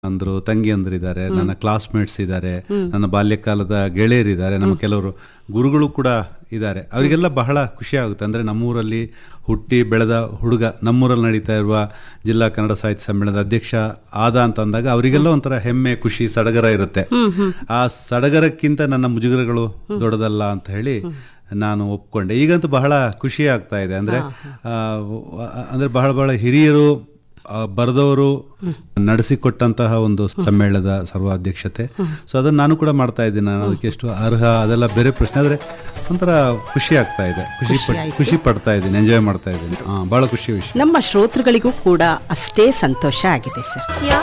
ಅಂದ್ರು ತಂಗಿ ಅಂದ್ರಿದ್ದಾರೆ ನನ್ನ ಕ್ಲಾಸ್ಮೇಟ್ಸ್ ಇದ್ದಾರೆ ನನ್ನ ಬಾಲ್ಯಕಾಲದ ಗೆಳೆಯರಿದ್ದಾರೆ ನಮ್ಮ ಕೆಲವರು ಗುರುಗಳು ಕೂಡ ಇದ್ದಾರೆ ಅವರಿಗೆಲ್ಲ ಬಹಳ ಖುಷಿ ಆಗುತ್ತೆ ಅಂದ್ರೆ ನಮ್ಮೂರಲ್ಲಿ ಹುಟ್ಟಿ ಬೆಳೆದ ಹುಡುಗ ನಮ್ಮೂರಲ್ಲಿ ನಡೀತಾ ಇರುವ ಜಿಲ್ಲಾ ಕನ್ನಡ ಸಾಹಿತ್ಯ ಸಮ್ಮೇಳನದ ಅಧ್ಯಕ್ಷ ಆದ ಅಂತ ಅಂದಾಗ ಅವರಿಗೆಲ್ಲ ಒಂಥರ ಹೆಮ್ಮೆ ಖುಷಿ ಸಡಗರ ಇರುತ್ತೆ ಆ ಸಡಗರಕ್ಕಿಂತ ನನ್ನ ಮುಜುಗರಗಳು ದೊಡ್ಡದಲ್ಲ ಅಂತ ಹೇಳಿ ನಾನು ಒಪ್ಕೊಂಡೆ ಈಗಂತೂ ಬಹಳ ಖುಷಿ ಆಗ್ತಾ ಇದೆ ಅಂದ್ರೆ ಆ, ಅಂದ್ರೆ ಬಹಳ ಬಹಳ ಹಿರಿಯರು ಆ, ಬರೆದವರು ನಡೆಸಿಕೊಟ್ಟಂತಹ ಒಂದು ಸಮ್ಮೇಳನದ ಸರ್ವಾಧ್ಯಕ್ಷತೆ ಸೊ ಅದನ್ನ ನಾನು ಕೂಡ ಮಾಡ್ತಾ ಇದ್ದೀನಿ ನಾನು ಅದಕ್ಕೆ ಎಷ್ಟು ಅರ್ಹ ಅದೆಲ್ಲ ಬೇರೆ ಪ್ರಶ್ನೆ ಆದ್ರೆ ಒಂಥರ ಖುಷಿ ಆಗ್ತಾ ಇದೆ ಖುಷಿ ಪಡ್- ಖುಷಿ ಪಡ್ತಾ ಇದ್ದೀನಿ ಎಂಜಾಯ್ ಮಾಡ್ತಾ ಇದ್ದೀನಿ ಹಾ ಬಹಳ ಖುಷಿ ವಿಷಯ ನಮ್ಮ ಶ್ರೋತೃಗಳಿಗೂ ಕೂಡ ಅಷ್ಟೇ ಸಂತೋಷ ಆಗಿದೆ ಸರ್